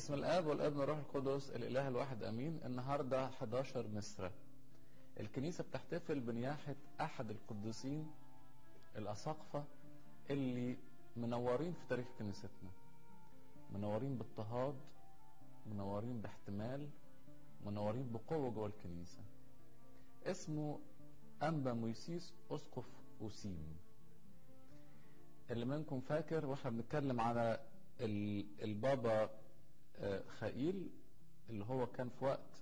باسم الاب والابن والروح القدس الاله الواحد امين النهارده 11 مصر الكنيسه بتحتفل بنياحه احد القديسين الاساقفه اللي منورين في تاريخ كنيستنا منورين باضطهاد منورين باحتمال منورين بقوه جوه الكنيسه اسمه انبا مويسيس اسقف اوسيم اللي منكم فاكر واحنا بنتكلم على البابا خائيل اللي هو كان في وقت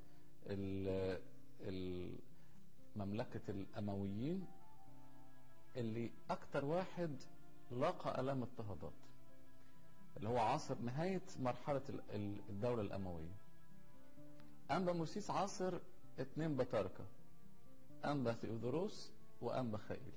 مملكة الأمويين اللي أكتر واحد لاقى ألام اضطهادات اللي هو عاصر نهاية مرحلة الدولة الأموية أنبا موسيس عاصر اتنين بطاركة أنبا ثيودوروس وأنبا خائيل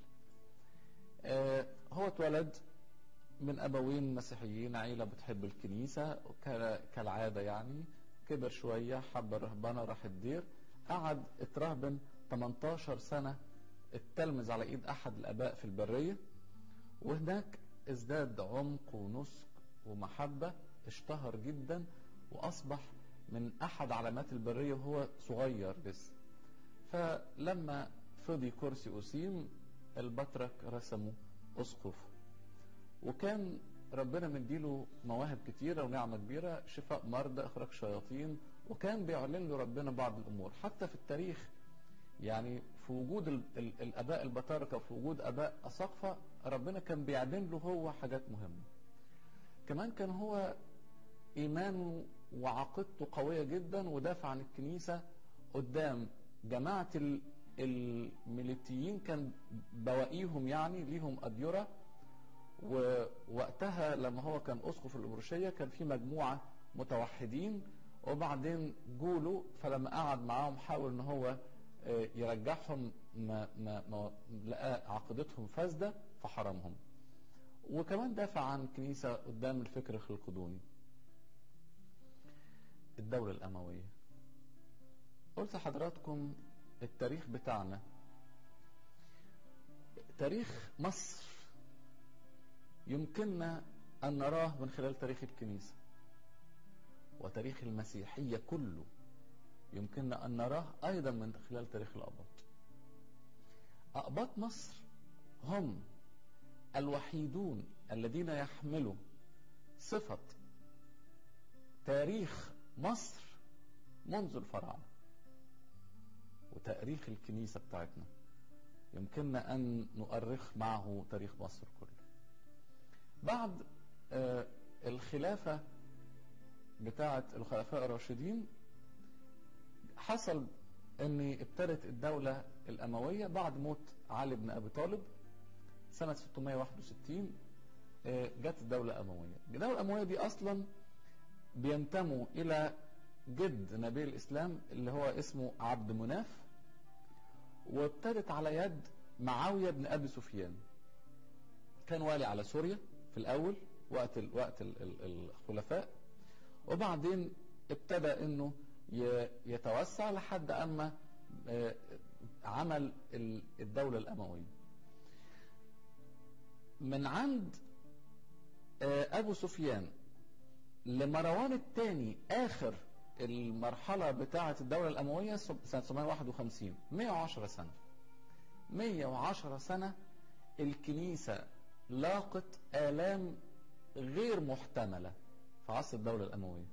هو اتولد من أبوين مسيحيين عيلة بتحب الكنيسة كالعادة يعني كبر شوية حب الرهبنة راح الدير قعد اترهبن 18 سنة التلمذ على ايد احد الاباء في البرية وهناك ازداد عمق ونسك ومحبة اشتهر جدا واصبح من احد علامات البرية وهو صغير لسه فلما فضي كرسي اسيم البطرك رسمه اسقف وكان ربنا مديله مواهب كتيره ونعمه كبيره شفاء مرضى اخراج شياطين وكان بيعلن له ربنا بعض الامور حتى في التاريخ يعني في وجود ال ال الاباء البطاركه وفي وجود اباء اساقفه ربنا كان بيعلن له هو حاجات مهمه كمان كان هو ايمانه وعقيدته قويه جدا ودافع عن الكنيسه قدام جماعه الميليتيين كان بواقيهم يعني ليهم اديره ووقتها لما هو كان اسقف الابروشيه كان في مجموعه متوحدين وبعدين جوله فلما قعد معاهم حاول ان هو يرجعهم ما ما ما لقى عقيدتهم فاسده فحرمهم وكمان دافع عن الكنيسه قدام الفكر الخلقدوني الدوله الامويه قلت لحضراتكم التاريخ بتاعنا تاريخ مصر يمكننا أن نراه من خلال تاريخ الكنيسة وتاريخ المسيحية كله يمكننا أن نراه أيضا من خلال تاريخ الأقباط أقباط مصر هم الوحيدون الذين يحملوا صفة تاريخ مصر منذ الفراعنة وتاريخ الكنيسة بتاعتنا يمكننا أن نؤرخ معه تاريخ مصر كله بعد آه الخلافة بتاعة الخلفاء الراشدين حصل ان ابتدت الدولة الأموية بعد موت علي بن أبي طالب سنة 661 آه جت الدولة الأموية الدولة الأموية دي أصلا بينتموا إلى جد نبي الإسلام اللي هو اسمه عبد مناف وابتدت على يد معاوية بن أبي سفيان كان والي على سوريا في الاول وقت ال وقت ال ال الخلفاء وبعدين ابتدى انه يتوسع لحد اما عمل الدوله الامويه من عند ابو سفيان لمروان الثاني اخر المرحله بتاعه الدوله الامويه سنه 751 110 سنه 110 سنه الكنيسه لاقت آلام غير محتملة في عصر الدولة الأموية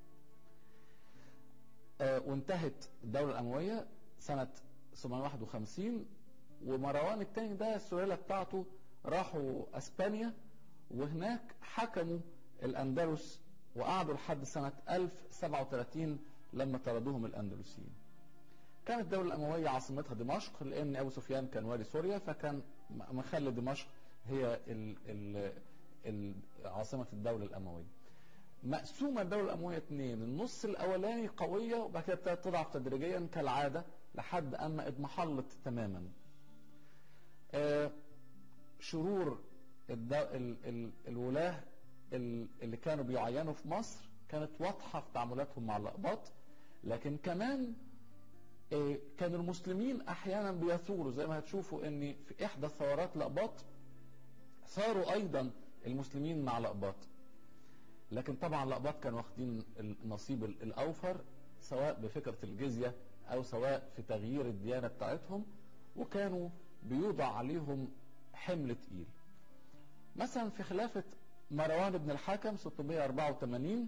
آه وانتهت الدولة الأموية سنة 751 ومروان الثاني ده السلالة بتاعته راحوا أسبانيا وهناك حكموا الأندلس وقعدوا لحد سنة 1037 لما طردوهم الأندلسيين كانت الدولة الأموية عاصمتها دمشق لأن أبو سفيان كان والي سوريا فكان مخلي دمشق هي ال ال ال عاصمة الدولة الأموية مقسومة الدولة الأموية اثنين النص الأولاني قوية وبعد كده ابتدت تضعف تدريجيا كالعادة لحد أما اضمحلت تماما آه شرور ال ال الولاة اللي كانوا بيعينوا في مصر كانت واضحة في تعاملاتهم مع الأقباط لكن كمان آه كان المسلمين أحيانا بيثوروا زي ما هتشوفوا ان في إحدى ثورات الأقباط ثاروا ايضا المسلمين مع الاقباط لكن طبعا الأقباط كانوا واخدين النصيب الأوفر سواء بفكرة الجزية أو سواء في تغيير الديانة بتاعتهم وكانوا بيوضع عليهم حمل تقيل مثلا في خلافة مروان بن الحكم 684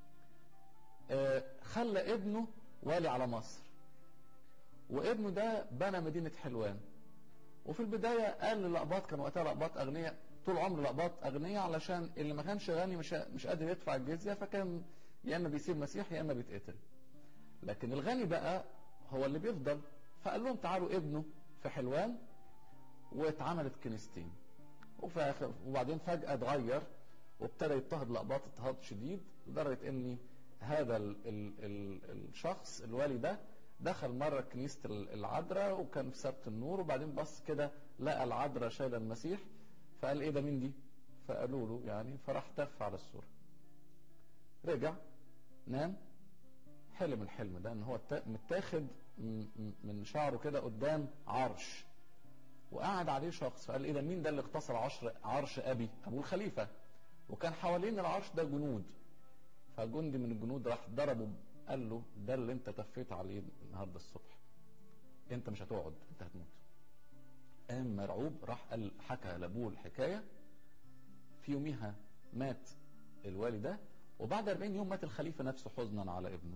خلى ابنه والي على مصر وابنه ده بنى مدينة حلوان وفي البداية قال للأقباط كان وقتها الأقباط أغنياء طول عمر الأقباط أغنياء علشان اللي ما كانش غني مش مش قادر يدفع الجزية فكان يا إما بيسيب مسيح يا إما بيتقتل لكن الغني بقى هو اللي بيفضل فقال لهم تعالوا ابنه في حلوان واتعملت كنيستين وبعدين فجأة اتغير وابتدى يضطهد الأقباط اضطهاد شديد لدرجة ان هذا ال ال ال الشخص الوالي ده دخل مرة كنيسة العذراء وكان في سبت النور وبعدين بص كده لقى العذراء شايلة المسيح فقال ايه ده مين دي فقالوا له يعني فراح تف على الصورة رجع نام حلم الحلم ده ان هو متاخد من شعره كده قدام عرش وقعد عليه شخص فقال ايه ده مين ده اللي اغتصب عرش عرش ابي ابو الخليفه وكان حوالين العرش ده جنود فجندي من الجنود راح ضربه قال له ده اللي انت تفيت عليه النهارده الصبح انت مش هتقعد انت هتموت قام مرعوب راح قال حكى لابوه الحكايه في يوميها مات الوالي ده وبعد 40 يوم مات الخليفه نفسه حزنا على ابنه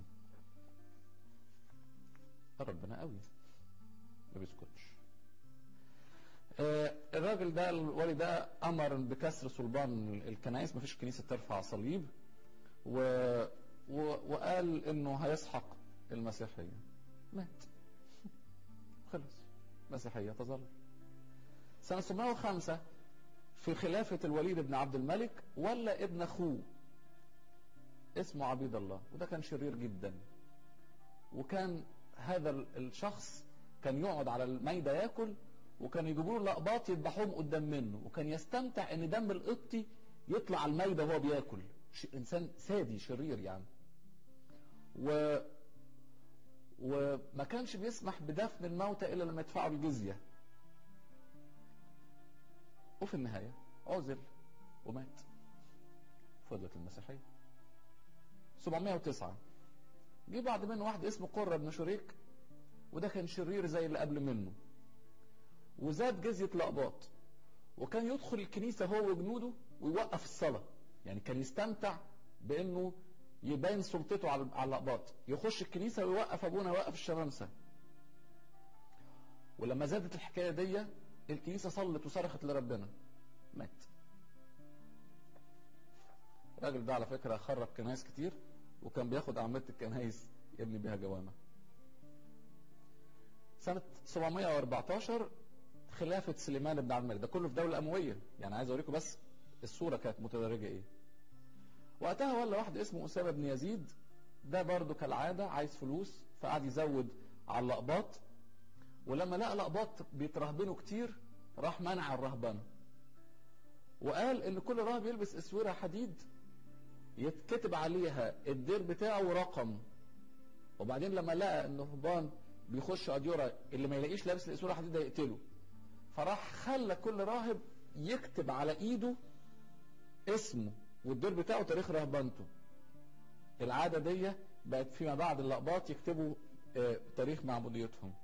ربنا قوي ما بيسكتش آه الراجل ده الوالي ده امر بكسر صلبان الكنائس مفيش كنيسه ترفع صليب و... و... وقال انه هيسحق المسيحيه مات خلص المسيحيه تظل سنه 705 في خلافه الوليد بن عبد الملك ولا ابن اخوه اسمه عبيد الله وده كان شرير جدا وكان هذا الشخص كان يقعد على الميدة ياكل وكان يجيبوا له لقباط يذبحوهم قدام منه وكان يستمتع ان دم القبطي يطلع على الميدة وهو بياكل انسان سادي شرير يعني و وما كانش بيسمح بدفن الموتى الا لما يدفعوا الجزية وفي النهاية عزل ومات فضلت المسيحية 709 جه بعد منه واحد اسمه قرة بن شريك وده كان شرير زي اللي قبل منه وزاد جزية الأقباط وكان يدخل الكنيسة هو وجنوده ويوقف الصلاة يعني كان يستمتع بأنه يبين سلطته على الأقباط يخش الكنيسة ويوقف أبونا يوقف الشمامسة ولما زادت الحكاية دي الكنيسة صلت وصرخت لربنا مات الراجل ده على فكرة خرب كنايس كتير وكان بياخد أعمدة الكنايس يبني بيها جوامع سنة 714 خلافة سليمان بن عبد الملك ده كله في دولة أموية يعني عايز أوريكم بس الصورة كانت متدرجة إيه وقتها ولا واحد اسمه أسامة بن يزيد ده برضه كالعادة عايز فلوس فقعد يزود على الأقباط ولما لقى الأقباط بيترهبنوا كتير راح منع الرهبنة وقال إن كل راهب يلبس أسورة حديد يتكتب عليها الدير بتاعه ورقم وبعدين لما لقى ان الرهبان بيخش اديوره اللي ما يلاقيش لابس الاسوره حديد يقتله فراح خلى كل راهب يكتب على ايده اسمه والدير بتاعه تاريخ رهبنته العاده دي بقت فيما بعد اللقباط يكتبوا آه تاريخ معموديتهم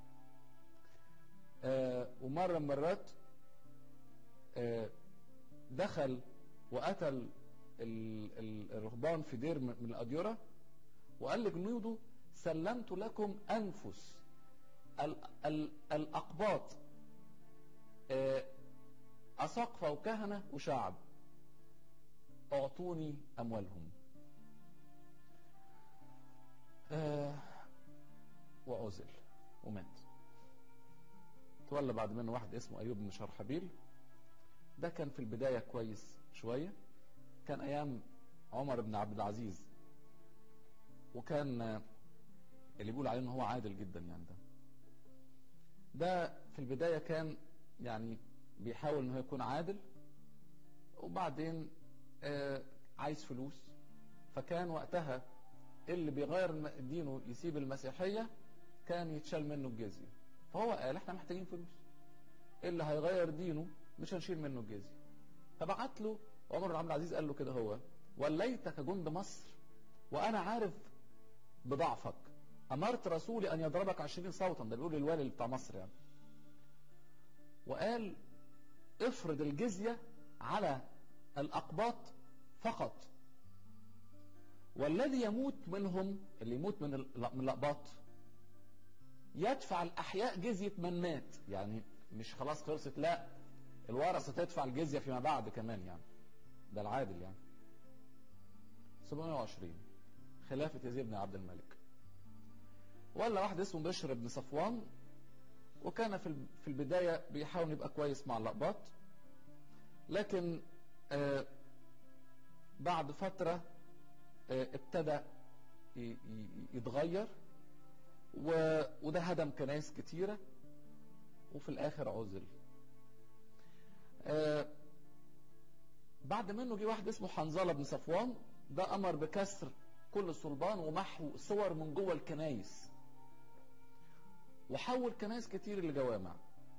آه ومره من المرات آه دخل وقتل الرهبان في دير من الأديرة وقال لجنوده سلمت لكم أنفس ال ال الأقباط أساقفة وكهنة وشعب أعطوني أموالهم وعزل ومات تولى بعد منه واحد اسمه أيوب بن شرحبيل ده كان في البداية كويس شوية كان ايام عمر بن عبد العزيز وكان اللي بيقول عليه ان هو عادل جدا يعني ده ده في البداية كان يعني بيحاول ان هو يكون عادل وبعدين آه عايز فلوس فكان وقتها اللي بيغير دينه يسيب المسيحية كان يتشال منه الجزية فهو قال احنا محتاجين فلوس اللي هيغير دينه مش هنشيل منه الجزية فبعت له عمر بن عبد العزيز قال له كده هو وليتك جند مصر وأنا عارف بضعفك أمرت رسولي أن يضربك عشرين صوتا ده بيقول الوالي بتاع مصر يعني وقال افرض الجزية على الأقباط فقط والذي يموت منهم اللي يموت من من الأقباط يدفع الأحياء جزية من مات يعني مش خلاص خلصت لا الورثة تدفع الجزية فيما بعد كمان يعني ده العادل يعني 720 خلافة يزيد بن عبد الملك ولا واحد اسمه بشر بن صفوان وكان في في البداية بيحاول يبقى كويس مع الأقباط لكن آه بعد فترة آه ابتدى يتغير وده هدم كنائس كتيرة وفي الآخر عزل آه بعد منه جه واحد اسمه حنظلة بن صفوان ده أمر بكسر كل صلبان ومحو صور من جوه الكنايس وحول كنايس كتير لجوامع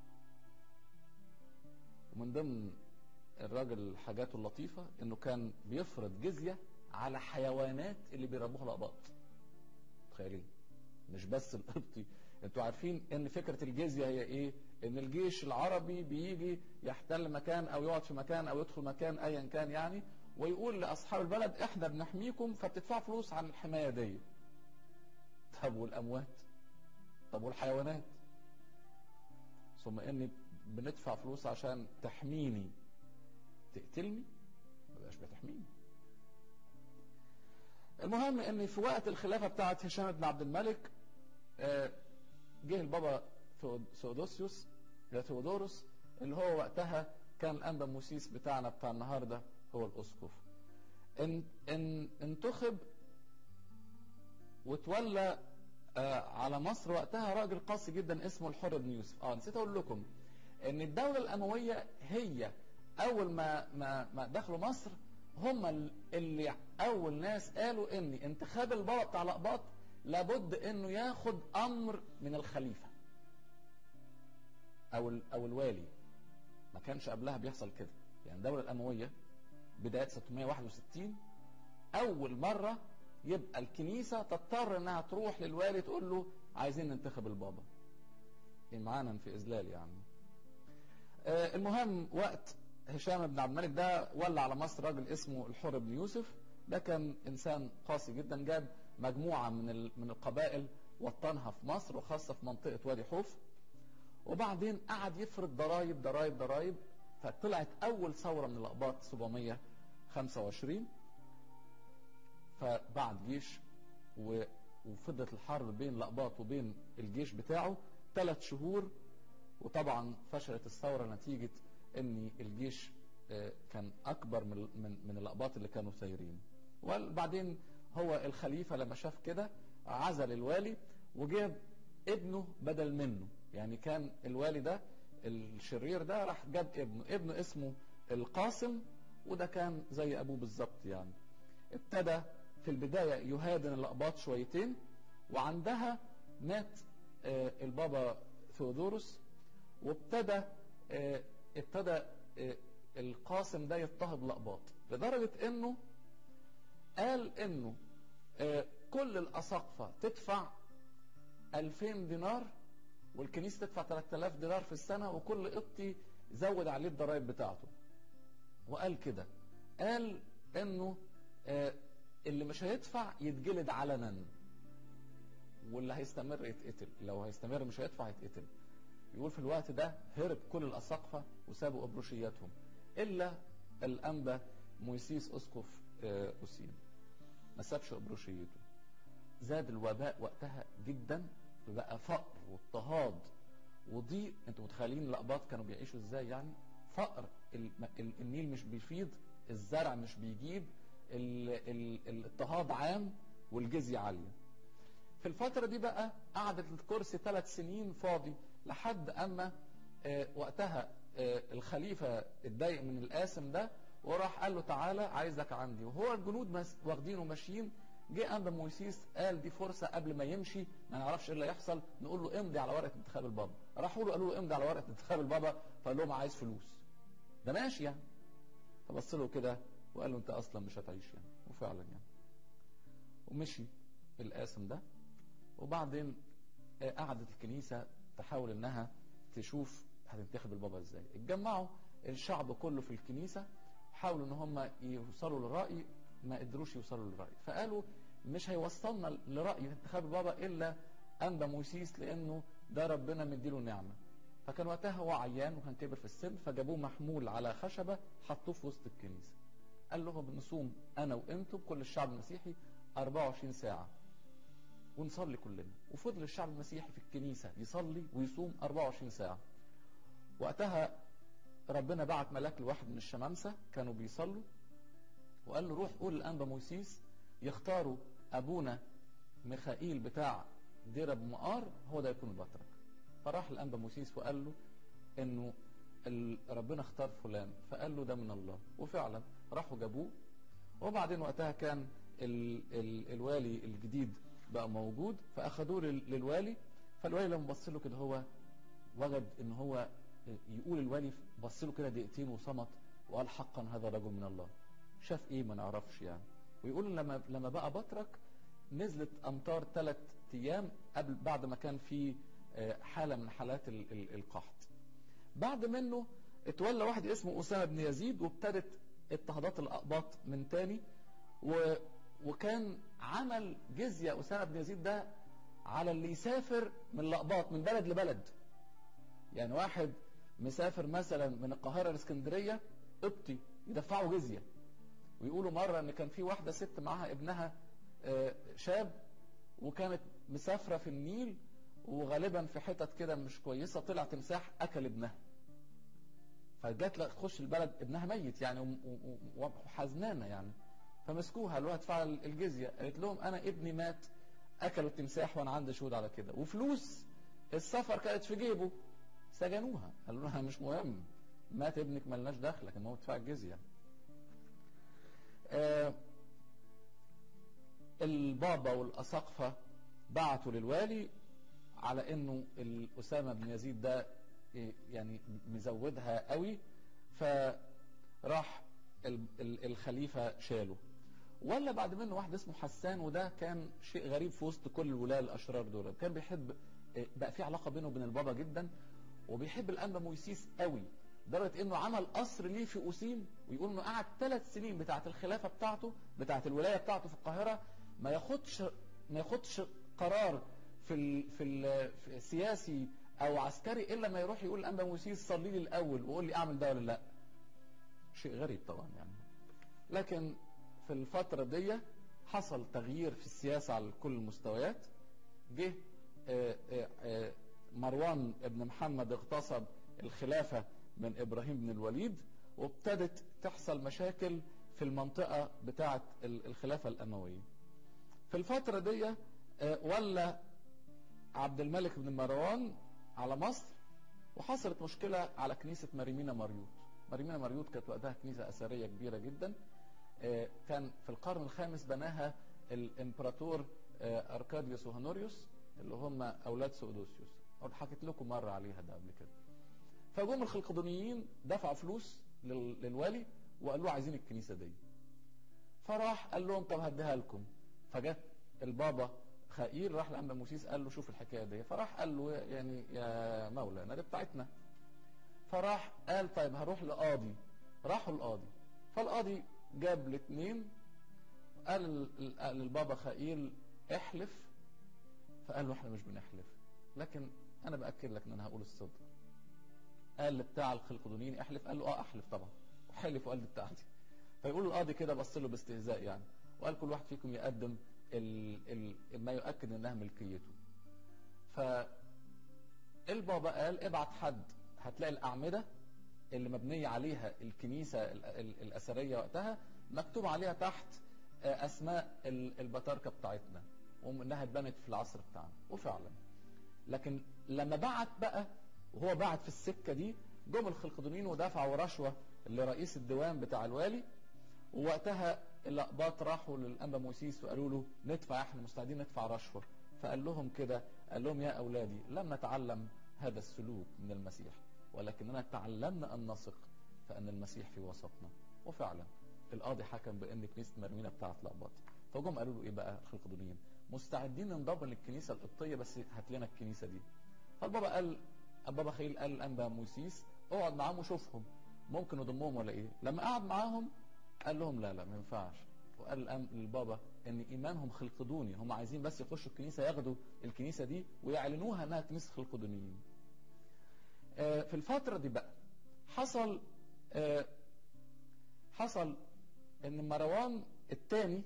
ومن ضمن الراجل حاجاته اللطيفة انه كان بيفرض جزية على حيوانات اللي بيربوها الأقباط تخيلين مش بس القبطي انتوا عارفين ان فكرة الجزية هي ايه ان الجيش العربي بيجي يحتل مكان او يقعد في مكان او يدخل مكان ايا كان يعني ويقول لاصحاب البلد احنا بنحميكم فبتدفعوا فلوس عن الحماية دي طب والاموات طب والحيوانات ثم اني بندفع فلوس عشان تحميني تقتلني ما بقاش بتحميني المهم ان في وقت الخلافة بتاعت هشام بن عبد الملك جه البابا ثيودوسيوس ثيودوروس اللي هو وقتها كان الانبا موسيس بتاعنا بتاع النهارده هو الاسقف ان ان انتخب وتولى على مصر وقتها راجل قاسي جدا اسمه الحر بن يوسف اه نسيت اقول لكم ان الدوله الامويه هي اول ما ما ما دخلوا مصر هم اللي اول ناس قالوا ان انتخاب البابا بتاع الاقباط لابد انه ياخد امر من الخليفه او او الوالي ما كانش قبلها بيحصل كده يعني الدوله الامويه بدايه 661 اول مره يبقى الكنيسه تضطر انها تروح للوالي تقول له عايزين ننتخب البابا معانا في اذلال يعني آه المهم وقت هشام بن عبد الملك ده ولى على مصر راجل اسمه الحر بن يوسف ده كان انسان قاسي جدا جاب مجموعه من من القبائل وطنها في مصر وخاصه في منطقه وادي حوف وبعدين قعد يفرض ضرايب ضرايب ضرايب فطلعت اول ثوره من الاقباط 725 فبعد جيش وفضلت الحرب بين الاقباط وبين الجيش بتاعه ثلاث شهور وطبعا فشلت الثوره نتيجه ان الجيش كان اكبر من من من الاقباط اللي كانوا ثايرين وبعدين هو الخليفه لما شاف كده عزل الوالي وجاب ابنه بدل منه يعني كان الوالي ده الشرير ده راح جاب ابنه ابنه اسمه القاسم وده كان زي ابوه بالظبط يعني ابتدى في البدايه يهادن الاقباط شويتين وعندها مات البابا ثيودوروس وابتدى ابتدى القاسم ده يضطهد الاقباط لدرجه انه قال انه كل الاساقفه تدفع 2000 دينار والكنيسه تدفع 3000 دينار في السنه وكل قبطي زود عليه الضرائب بتاعته وقال كده قال انه اللي مش هيدفع يتجلد علنا واللي هيستمر يتقتل لو هيستمر مش هيدفع يتقتل يقول في الوقت ده هرب كل الأساقفة وسابوا أبروشياتهم إلا الأنبا مويسيس أسقف أسين ما سابش أبروشيته زاد الوباء وقتها جدا بقى فقر واضطهاد وضيق انتوا متخيلين الأقباط كانوا بيعيشوا ازاي يعني فقر النيل مش بيفيض الزرع مش بيجيب الاضطهاد عام والجزية عالية في الفترة دي بقى قعدت الكرسي ثلاث سنين فاضي لحد أما آه وقتها آه الخليفة اتضايق من القاسم ده وراح قال له تعالى عايزك عندي وهو الجنود واخدينه ماشيين جه أنبا مويسيس قال دي فرصة قبل ما يمشي ما نعرفش ايه اللي هيحصل نقول له امضي على ورقة انتخاب البابا راحوا له قالوا له امضي على ورقة انتخاب البابا فقال لهم عايز فلوس ده ماشي يعني فبص له كده وقال له انت اصلا مش هتعيش يعني وفعلا يعني ومشي القاسم ده وبعدين قعدت الكنيسة تحاول انها تشوف هتنتخب البابا ازاي اتجمعوا الشعب كله في الكنيسة حاولوا ان هم يوصلوا للرأي ما قدروش يوصلوا للرأي فقالوا مش هيوصلنا لرأي انتخاب البابا الا انبا موسيس لانه ده ربنا مديله نعمة فكان وقتها هو عيان وكان كبر في السن فجابوه محمول على خشبة حطوه في وسط الكنيسة قال لهم نصوم انا وانتم كل الشعب المسيحي 24 ساعة ونصلي كلنا وفضل الشعب المسيحي في الكنيسة يصلي ويصوم 24 ساعة وقتها ربنا بعت ملاك لواحد من الشمامسة كانوا بيصلوا وقال له روح قول لأنبا موسيس يختاروا أبونا ميخائيل بتاع دير أبو مقار هو ده يكون البطرك فراح لأنبا موسيس وقال له إنه ربنا اختار فلان فقال له ده من الله وفعلا راحوا جابوه وبعدين وقتها كان ال ال الوالي الجديد بقى موجود فأخدوه للوالي فالوالي لما بص له كده هو وجد ان هو يقول الوالي بص له كده دقيقتين وصمت وقال حقا هذا رجل من الله شاف ايه ما نعرفش يعني ويقول لما لما بقى بطرك نزلت امطار ثلاث ايام قبل بعد ما كان في حاله من حالات القحط بعد منه اتولى واحد اسمه اسامه بن يزيد وابتدت اضطهادات الاقباط من تاني و وكان عمل جزيه اسامه بن يزيد ده على اللي يسافر من الاقباط من بلد لبلد يعني واحد مسافر مثلا من القاهره لاسكندريه قبطي يدفعوا جزيه ويقولوا مره ان كان في واحده ست معاها ابنها شاب وكانت مسافره في النيل وغالبا في حتت كده مش كويسه طلع تمساح اكل ابنها فجات لها تخش البلد ابنها ميت يعني وحزنانه يعني فمسكوها قالوا لها ادفع الجزيه قالت لهم انا ابني مات اكلوا التمساح وانا عندي شهود على كده وفلوس السفر كانت في جيبه سجنوها قالوا لها مش مهم مات ابنك ملناش دخل لكن هو ادفع الجزيه آه البابا والاساقفه بعتوا للوالي على انه الاسامه بن يزيد ده يعني مزودها قوي فراح الخليفه شاله ولا بعد منه واحد اسمه حسان وده كان شيء غريب في وسط كل الولاة الأشرار دول كان بيحب بقى في علاقة بينه وبين البابا جدا وبيحب الأنبا مويسيس قوي لدرجة انه عمل قصر ليه في أوسيم ويقول انه قعد ثلاث سنين بتاعة الخلافة بتاعته بتاعة الولاية بتاعته في القاهرة ما ياخدش ما ياخدش قرار في ال في, ال في سياسي او عسكري الا ما يروح يقول الانبا موسيس صلي لي الاول وقول لي اعمل ده ولا لا شيء غريب طبعا يعني لكن في الفترة دي حصل تغيير في السياسة على كل المستويات جه مروان ابن محمد اغتصب الخلافة من إبراهيم بن الوليد وابتدت تحصل مشاكل في المنطقة بتاعة الخلافة الأموية في الفترة دي ولى عبد الملك بن مروان على مصر وحصلت مشكلة على كنيسة مريمينا مريوط مريمينا مريوط كانت وقتها كنيسة أثرية كبيرة جدا كان في القرن الخامس بناها الامبراطور اركاديوس وهونوريوس اللي هم اولاد سودوسيوس حكيت لكم مره عليها ده قبل كده فجم الخلقدونيين دفعوا فلوس للوالي وقالوا له عايزين الكنيسه دي فراح قال لهم طب هديها لكم فجت البابا خائير راح لأنبا موسيس قال له شوف الحكايه دي فراح قال له يعني يا مولانا دي بتاعتنا فراح قال طيب هروح لقاضي راحوا القاضي فالقاضي جاب الاثنين قال للبابا خائيل احلف فقال له احنا مش بنحلف لكن انا باكد لك ان انا هقول الصدق قال بتاع الخلقدونيين احلف قال له اه احلف طبعا وحلف وقال دي بتاعتي فيقول القاضي كده بص له باستهزاء يعني وقال كل واحد فيكم يقدم ال ال ما يؤكد انها ملكيته فالبابا قال ابعت حد هتلاقي الاعمده اللي مبنية عليها الكنيسة الأثرية وقتها مكتوب عليها تحت أسماء البطاركة بتاعتنا وإنها اتبنت في العصر بتاعنا وفعلا لكن لما بعت بقى وهو بعت في السكة دي جم الخلقدونيين ودفعوا رشوة لرئيس الديوان بتاع الوالي ووقتها الأقباط راحوا للأنبا موسيس وقالوا له ندفع احنا مستعدين ندفع رشوة فقال لهم كده قال لهم يا أولادي لم نتعلم هذا السلوك من المسيح ولكننا تعلمنا أن نثق فأن المسيح في وسطنا وفعلا القاضي حكم بان كنيسه مرمينا بتاعت لقباط فجم قالوا له ايه بقى الخلقدونيين مستعدين ننضم للكنيسه القبطيه بس هات لنا الكنيسه دي فالبابا قال البابا خيل قال الانبا موسيس اقعد معاهم وشوفهم ممكن نضمهم ولا ايه لما قعد معاهم قال لهم لا لا ما ينفعش وقال الأم- للبابا ان ايمانهم خلقدوني هم عايزين بس يخشوا الكنيسه ياخدوا الكنيسه دي ويعلنوها انها كنيسه خلقدونيين آه، في الفتره دي بقى حصل آه، حصل ان مروان الثاني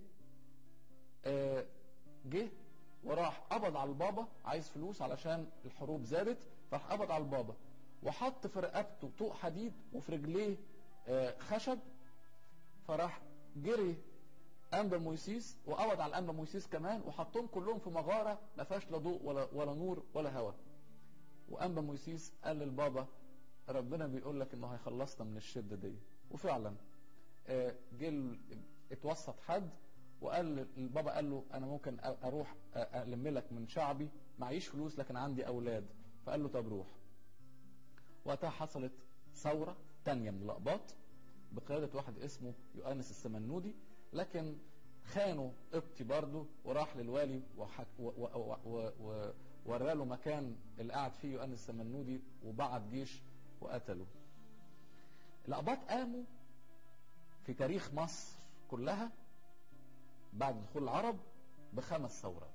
جه وراح قبض على البابا عايز فلوس علشان الحروب زادت فراح قبض على البابا وحط في رقبته طوق حديد وفي رجليه آه، خشب فراح جري انبا مويسيس وقبض على انبا مويسيس كمان وحطهم كلهم في مغاره ما فيهاش لا ضوء ولا ولا نور ولا هواء وانبا مويسيس قال للبابا ربنا بيقول لك انه هيخلصنا من الشده دي وفعلا آه، جه ال- اتوسط حد وقال البابا قال له انا ممكن أ- اروح أ- الم لك من شعبي معيش فلوس لكن عندي اولاد فقال له طب روح وقتها حصلت ثوره تانية من الاقباط بقياده واحد اسمه يؤنس السمنودي لكن خانوا قبطي برضه وراح للوالي وحك و و و و و ورى له مكان اللي قعد فيه يؤنس السمنودي وبعت جيش وقتله الأقباط قاموا في تاريخ مصر كلها بعد دخول العرب بخمس ثورات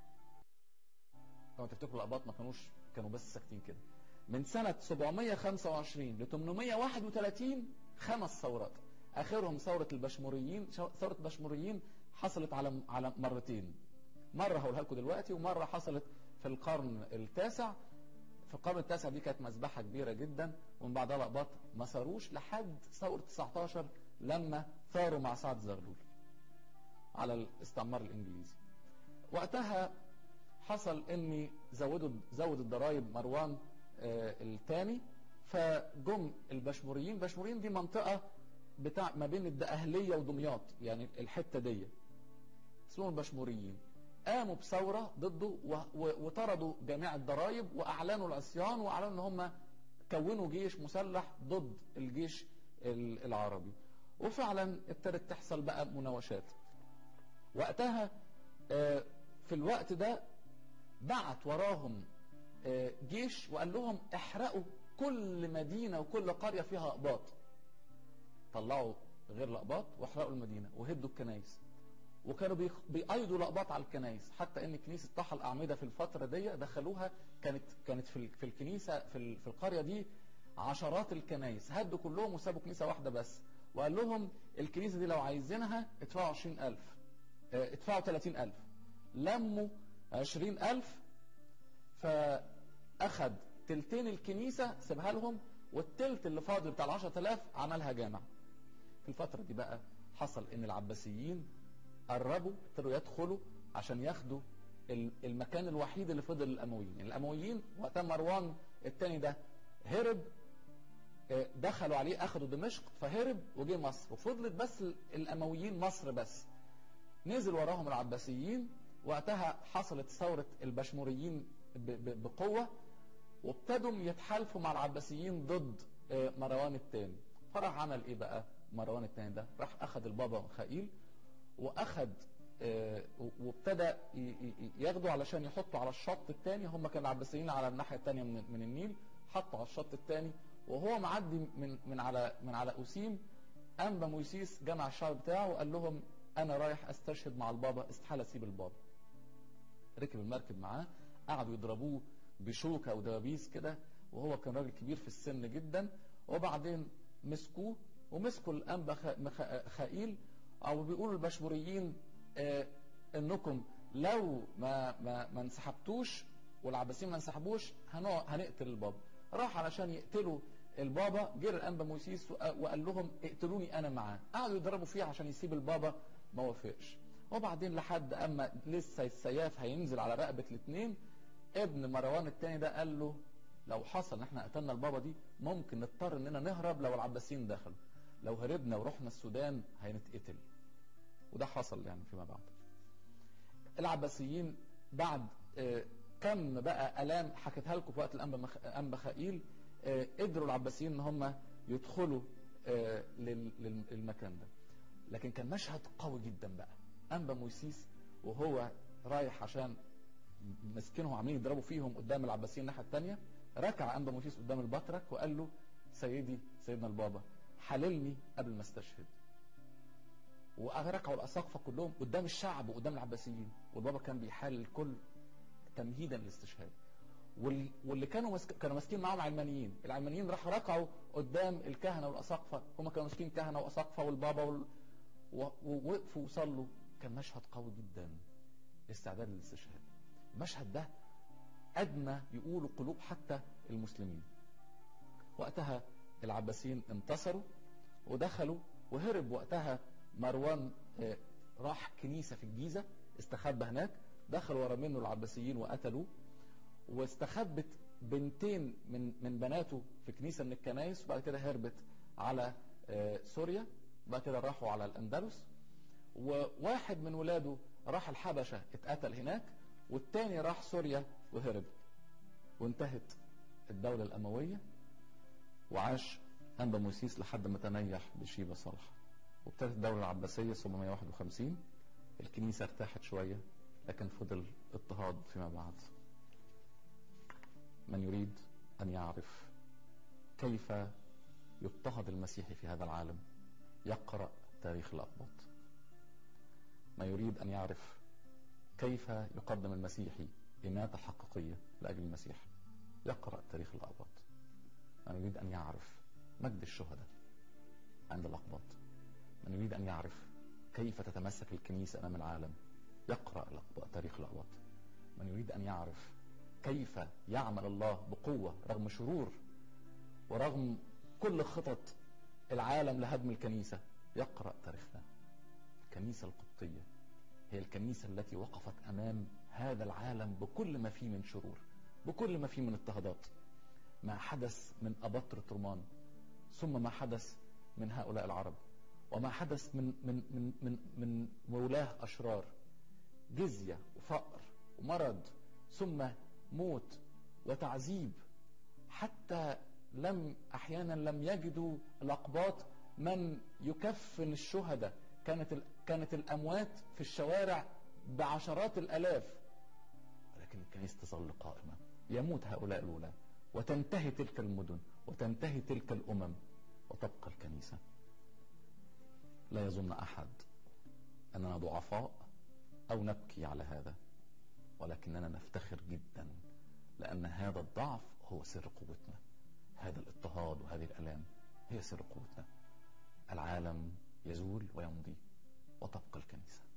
لو تفتكروا الأقباط ما كانوش كانوا بس ساكتين كده من سنة 725 ل 831 خمس ثورات آخرهم ثورة البشموريين ثورة البشموريين حصلت على على مرتين مرة هقولها لكم دلوقتي ومرة حصلت في القرن التاسع في القرن التاسع دي كانت مذبحة كبيرة جدا ومن بعدها الأقباط ما صاروش لحد ثورة 19 لما ثاروا مع سعد زغلول على الاستعمار الإنجليزي وقتها حصل ان زودوا زود الضرائب مروان آه الثاني فجم البشموريين البشموريين دي منطقة بتاع ما بين الدقهلية ودمياط يعني الحتة دي اسمهم البشموريين قاموا بثورة ضده و- و- وطردوا جميع الضرائب وأعلنوا العصيان وأعلنوا إن هم كونوا جيش مسلح ضد الجيش ال- العربي وفعلا ابتدت تحصل بقى مناوشات وقتها آه، في الوقت ده بعت وراهم آه، جيش وقال لهم احرقوا كل مدينة وكل قرية فيها أقباط طلعوا غير الأقباط واحرقوا المدينة وهدوا الكنايس وكانوا بيخ- بيقيدوا الأقباط على الكنايس حتى ان كنيسة طحا الأعمدة في الفترة دي دخلوها كانت كانت في ال- في الكنيسة في ال- في القرية دي عشرات الكنايس هدوا كلهم وسابوا كنيسة واحدة بس وقال لهم الكنيسة دي لو عايزينها ادفعوا 20000 اه، ادفعوا 30000 لموا 20000 فأخد تلتين الكنيسة سيبها لهم والتلت اللي فاضل بتاع ال 10000 عملها جامع في الفترة دي بقى حصل ان العباسيين قربوا ابتدوا يدخلوا عشان ياخدوا ال- المكان الوحيد اللي فضل للامويين الامويين وقتها مروان الثاني ده هرب آه، دخلوا عليه اخذوا دمشق فهرب وجه مصر وفضلت بس ال- الامويين مصر بس نزل وراهم العباسيين وقتها حصلت ثورة البشموريين ب- ب- بقوة وابتدوا يتحالفوا مع العباسيين ضد آه، مروان الثاني فراح عمل ايه بقى مروان الثاني ده راح اخذ البابا خائيل واخذ آه، و- وابتدى ي- ي- ياخدوا علشان يحطوا على الشط الثاني هم كانوا العباسيين على الناحيه الثانيه من من النيل حطوا على الشط الثاني وهو معدي من من على من على اوسيم انبا مويسيس جمع الشعب بتاعه وقال لهم انا رايح استشهد مع البابا استحاله اسيب البابا ركب المركب معاه قعدوا يضربوه بشوكة ودبابيس كده وهو كان راجل كبير في السن جدا وبعدين مسكوه ومسكوا الأنبا خ- مخ- خائيل أو بيقولوا البشموريين آه إنكم لو ما ما ما انسحبتوش والعباسيين ما انسحبوش هنقع- هنقتل البابا راح علشان يقتلوا البابا جه الأنبا موسيس وق- وقال لهم اقتلوني أنا معاه قعدوا يضربوا فيه عشان يسيب البابا ما وافقش وبعدين لحد اما لسه السياف هينزل على رقبه الاثنين ابن مروان الثاني ده قال له لو حصل ان احنا قتلنا البابا دي ممكن نضطر اننا نهرب لو العباسيين دخلوا لو هربنا ورحنا السودان هنتقتل وده حصل يعني فيما بعد العباسيين بعد آه، كم بقى الام حكيتها لكم في وقت الانبا مخ- انبا خائيل آه، قدروا العباسيين ان هم يدخلوا آه، لل- لل- للمكان ده لكن كان مشهد قوي جدا بقى انبا مويسيس وهو رايح عشان مسكينهم عاملين يضربوا فيهم قدام العباسيين الناحيه الثانيه ركع انبا مويسيس قدام البطرك وقال له سيدي سيدنا البابا حللني قبل ما استشهد وركعوا الاساقفه كلهم قدام الشعب وقدام العباسيين والبابا كان بيحلل الكل تمهيدا للاستشهاد واللي كانوا مسك... كانوا ماسكين معاهم علمانيين العلمانيين راحوا ركعوا قدام الكهنه والاساقفه هم كانوا ماسكين كهنه واساقفه والبابا وال... ووقفوا وصلوا كان مشهد قوي جدا استعداد للاستشهاد المشهد ده ادنى يقولوا قلوب حتى المسلمين وقتها العباسيين انتصروا ودخلوا وهرب وقتها مروان راح كنيسه في الجيزه استخبى هناك دخل ورا منه العباسيين وقتلوه واستخبت بنتين من من بناته في كنيسه من الكنائس وبعد كده هربت على سوريا بعد كده راحوا على الاندلس وواحد من ولاده راح الحبشه اتقتل هناك والتاني راح سوريا وهرب وانتهت الدوله الامويه وعاش انبا موسيس لحد ما تنيح بشيبه صالحه وابتدت الدوله العباسيه 751 الكنيسه ارتاحت شويه لكن فضل اضطهاد فيما بعد من يريد ان يعرف كيف يضطهد المسيحي في هذا العالم يقرا تاريخ الاقباط من يريد ان يعرف كيف يقدم المسيحي إماتة حقيقية لأجل المسيح يقرأ تاريخ الأقباط من يريد أن يعرف مجد الشهداء عند الأقباط من يريد أن يعرف كيف تتمسك الكنيسة أمام العالم يقرأ تاريخ الأقباط من يريد أن يعرف كيف يعمل الله بقوة رغم شرور ورغم كل خطط العالم لهدم الكنيسة يقرأ تاريخنا الكنيسة القبطية هي الكنيسة التي وقفت أمام هذا العالم بكل ما فيه من شرور بكل ما فيه من اضطهادات ما حدث من أبطرة رومان ثم ما حدث من هؤلاء العرب وما حدث من من من من من مولاه أشرار جزية وفقر ومرض ثم موت وتعذيب حتى لم أحيانا لم يجدوا الأقباط من يكفن الشهداء كانت كانت الاموات في الشوارع بعشرات الالاف ولكن الكنيسه تظل قائمه يموت هؤلاء الاولى وتنتهي تلك المدن وتنتهي تلك الامم وتبقى الكنيسه لا يظن احد اننا ضعفاء او نبكي على هذا ولكننا نفتخر جدا لان هذا الضعف هو سر قوتنا هذا الاضطهاد وهذه الالام هي سر قوتنا العالم يزول ويمضي وتبقى الكنيسه